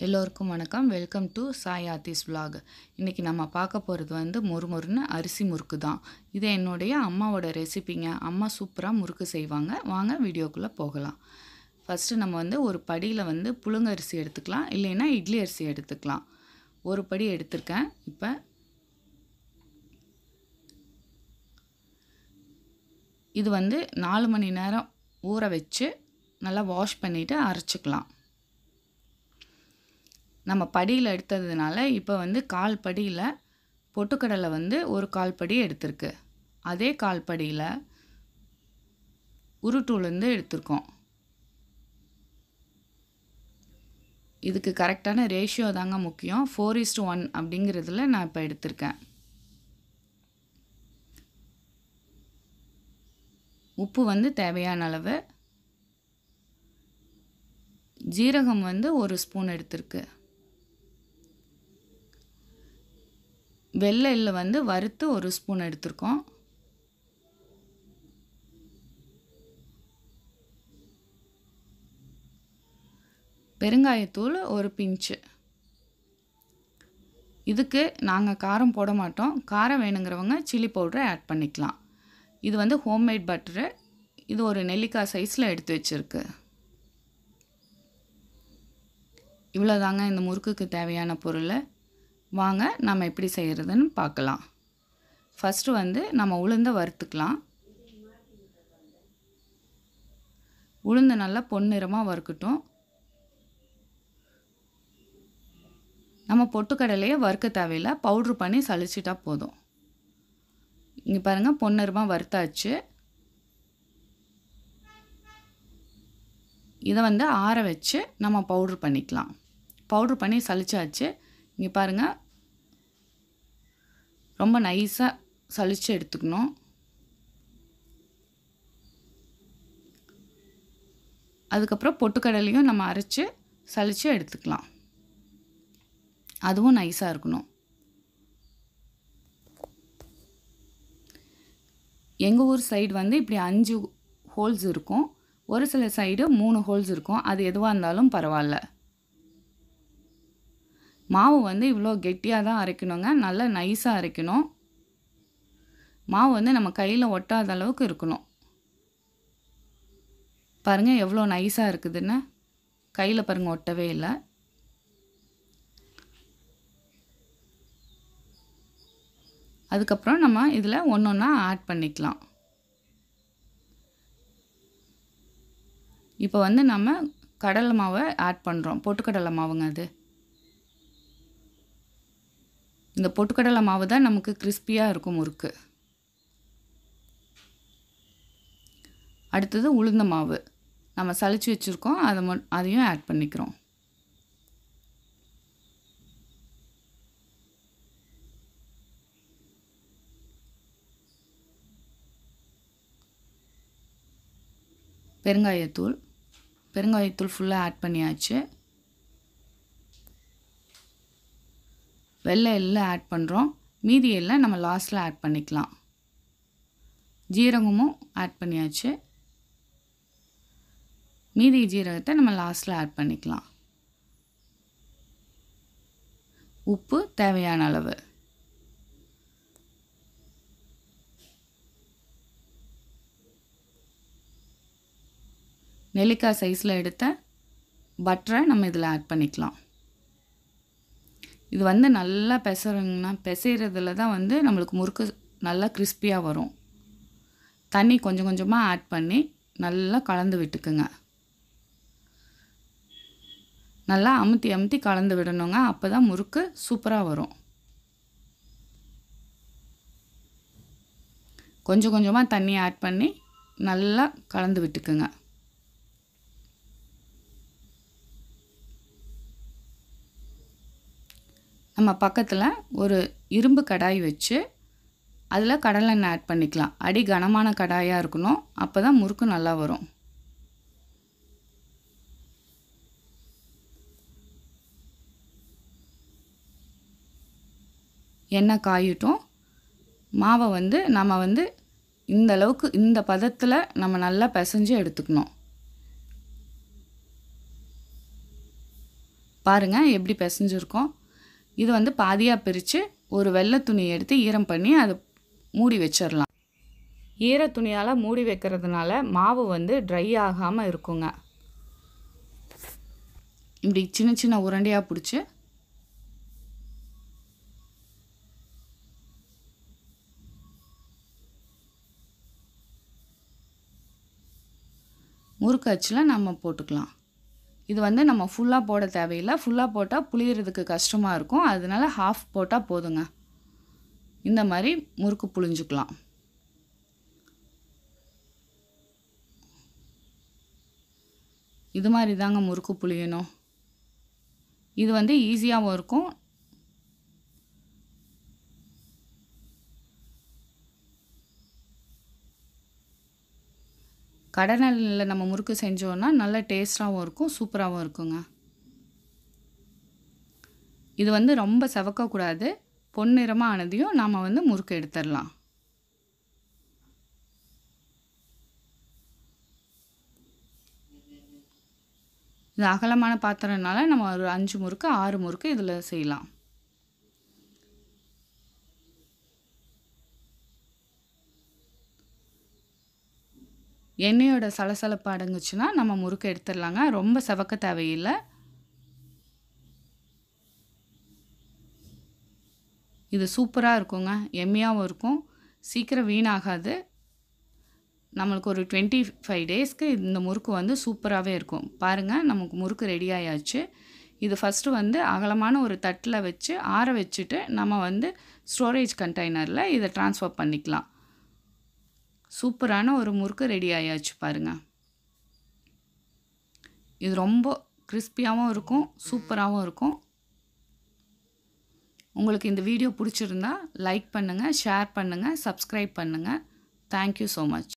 எல்லோருக்கும் வணக்கம் welcome to Sai arts vlog இன்றைக்கி நம்ம பார்க்க போகிறது வந்து மொறுமொறுன்னு அரிசி முறுக்கு தான் இது என்னுடைய அம்மாவோட ரெசிபிங்க அம்மா சூப்பராக முறுக்கு செய்வாங்க வாங்க வீடியோக்குள்ளே போகலாம் ஃபஸ்ட்டு நம்ம வந்து ஒரு படியில் வந்து புழுங்க அரிசி எடுத்துக்கலாம் இல்லைன்னா இட்லி அரிசி எடுத்துக்கலாம் ஒரு படி எடுத்திருக்கேன் இப்போ இது வந்து நாலு மணி நேரம் ஊற வச்சு நல்லா வாஷ் பண்ணிவிட்டு அரைச்சிக்கலாம் நம்ம படியில் எடுத்ததுனால இப்போ வந்து கால் படியில் பொட்டுக்கடலை வந்து ஒரு கால் படி எடுத்திருக்கு அதே கால் படியில் உருட்டுலேருந்து எடுத்திருக்கோம் இதுக்கு கரெக்டான ரேஷியோ தாங்க முக்கியம் ஃபோர் இஸ்டு ஒன் அப்படிங்கிறதுல நான் இப்போ எடுத்திருக்கேன் உப்பு வந்து தேவையான அளவு ஜீரகம் வந்து ஒரு ஸ்பூன் எடுத்திருக்கு வெள்ளை எள்ளு வந்து வறுத்து ஒரு ஸ்பூன் எடுத்திருக்கோம் பெருங்காயத்தூள் ஒரு பிஞ்சு இதுக்கு நாங்கள் காரம் போட மாட்டோம் காரம் வேணுங்கிறவங்க சில்லி பவுடரை ஆட் பண்ணிக்கலாம் இது வந்து ஹோம்மேட் பட்டரு இது ஒரு நெல்லிக்காய் சைஸில் எடுத்து வச்சுருக்கு இவ்வளோதாங்க இந்த முறுக்குக்கு தேவையான பொருள் வாங்க நம்ம எப்படி செய்கிறதுன்னு பார்க்கலாம் ஃபஸ்ட்டு வந்து நம்ம உளுந்தை வறுத்துக்கலாம் உளுந்து நல்லா பொன்னிறமாக வறுக்கட்டும் நம்ம பொட்டுக்கடலையை வறுக்க தேவையில்லை பவுட்ரு பண்ணி சளிச்சிட்டா போதும் இங்கே பாருங்கள் பொன்னிறமாக வறுத்தாச்சு இதை வந்து ஆற வச்சு நம்ம பவுட்ரு பண்ணிக்கலாம் பவுட்ரு பண்ணி சளிச்சாச்சு இங்கே பாருங்கள் ரொம்ப நைஸாக சளிச்சு எடுத்துக்கணும் அதுக்கப்புறம் பொட்டுக்கடலையும் நம்ம அரைச்சி சளிச்சு எடுத்துக்கலாம் அதுவும் நைஸாக இருக்கணும் எங்கள் ஊர் சைடு வந்து இப்படி அஞ்சு ஹோல்ஸ் இருக்கும் ஒரு சில சைடு மூணு ஹோல்ஸ் இருக்கும் அது எதுவாக இருந்தாலும் பரவாயில்ல மாவு வந்து இவ்வளோ கெட்டியாக தான் அரைக்கணுங்க நல்லா நைஸாக அரைக்கணும் மாவு வந்து நம்ம கையில் ஒட்டாத அளவுக்கு இருக்கணும் பாருங்கள் எவ்வளோ நைஸாக இருக்குதுன்னு கையில் பாருங்கள் ஒட்டவே இல்லை அதுக்கப்புறம் நம்ம இதில் ஒன்று ஒன்றா ஆட் பண்ணிக்கலாம் இப்போ வந்து நம்ம கடலை மாவை ஆட் பண்ணுறோம் பொட்டுக்கடலை மாவுங்க அது இந்த பொட்டுக்கடலை மாவு தான் நமக்கு கிறிஸ்பியாக இருக்கும் முறுக்கு அடுத்தது உளுந்த மாவு நம்ம சளிச்சு வச்சுருக்கோம் அதை ம அதையும் ஆட் பண்ணிக்கிறோம் பெருங்காயத்தூள் பெருங்காயத்தூள் ஃபுல்லாக ஆட் பண்ணியாச்சு வெள்ளை எல்லாம் ஆட் பண்ணுறோம் மீதி எல்லாம் நம்ம லாஸ்ட்டில் ஆட் பண்ணிக்கலாம் ஜீரகமும் ஆட் பண்ணியாச்சு மீதி ஜீரகத்தை நம்ம லாஸ்ட்டில் ஆட் பண்ணிக்கலாம் உப்பு தேவையான அளவு நெல்லிக்காய் சைஸில் எடுத்த பட்டரை நம்ம இதில் ஆட் பண்ணிக்கலாம் இது வந்து நல்லா பெசறங்கன்னா பெசைகிறதுல தான் வந்து நம்மளுக்கு முறுக்கு நல்லா கிறிஸ்பியாக வரும் தண்ணி கொஞ்சம் கொஞ்சமாக ஆட் பண்ணி நல்லா கலந்து விட்டுக்குங்க நல்லா அமுத்தி அமுத்தி கலந்து விடணுங்க அப்போ தான் முறுக்கு சூப்பராக வரும் கொஞ்சம் கொஞ்சமாக தண்ணி ஆட் பண்ணி நல்லா கலந்து விட்டுக்குங்க நம்ம பக்கத்தில் ஒரு இரும்பு கடாய் வச்சு அதில் கடலெண்ணெய் ஆட் பண்ணிக்கலாம் அடி கனமான கடாயாக இருக்கணும் அப்போ தான் முறுக்கு நல்லா வரும் எண்ணெய் காயட்டும் மாவை வந்து நம்ம வந்து இந்த அளவுக்கு இந்த பதத்தில் நம்ம நல்லா பிசைஞ்சு எடுத்துக்கணும் பாருங்கள் எப்படி பிசைஞ்சிருக்கோம் இது வந்து பாதியாக பிரித்து ஒரு வெள்ளை துணி எடுத்து ஈரம் பண்ணி அதை மூடி வச்சிடலாம் ஈர துணியால் மூடி வைக்கிறதுனால மாவு வந்து ட்ரை ஆகாமல் இருக்குங்க இப்படி சின்ன சின்ன உருண்டையாக பிடிச்சி முறுக்கு அச்சில் நம்ம போட்டுக்கலாம் இது வந்து நம்ம ஃபுல்லாக போட தேவையில்லை ஃபுல்லாக போட்டால் புளியறதுக்கு கஷ்டமாக இருக்கும் அதனால ஹாஃப் போட்டால் போதுங்க இந்த மாதிரி முறுக்கு புளிஞ்சுக்கலாம் இது மாதிரி தாங்க முறுக்கு புளியணும் இது வந்து ஈஸியாகவும் இருக்கும் கடலில் நம்ம முறுக்கு செஞ்சோன்னா நல்ல டேஸ்ட்டாகவும் இருக்கும் சூப்பராகவும் இருக்குங்க இது வந்து ரொம்ப செவக்கக்கூடாது பொன்னிறமாக ஆனதையும் நாம் வந்து முறுக்கு எடுத்துடலாம் இது அகலமான பாத்திரம்னால நம்ம ஒரு அஞ்சு முறுக்கு ஆறு முறுக்கு இதில் செய்யலாம் எண்ணெயோட சலசலப்பு அடங்குச்சுன்னா நம்ம முறுக்கு எடுத்துடலாங்க ரொம்ப செவக்க தேவையில்லை இது சூப்பராக இருக்குங்க எம்மியாகவும் இருக்கும் சீக்கிரம் வீணாகாது நம்மளுக்கு ஒரு டுவெண்ட்டி ஃபைவ் டேஸ்க்கு இந்த முறுக்கு வந்து சூப்பராகவே இருக்கும் பாருங்கள் நமக்கு முறுக்கு ரெடி ஆயாச்சு இது ஃபஸ்ட்டு வந்து அகலமான ஒரு தட்டில் வச்சு ஆற வச்சுட்டு நம்ம வந்து ஸ்டோரேஜ் கண்டெய்னரில் இதை ட்ரான்ஸ்ஃபர் பண்ணிக்கலாம் சூப்பரான ஒரு முறுக்கு ரெடி ஆயாச்சு பாருங்கள் இது ரொம்ப கிறிஸ்பியாகவும் இருக்கும் சூப்பராகவும் இருக்கும் உங்களுக்கு இந்த வீடியோ பிடிச்சிருந்தா லைக் பண்ணுங்கள் ஷேர் பண்ணுங்கள் சப்ஸ்கிரைப் பண்ணுங்கள் தேங்க்யூ ஸோ மச்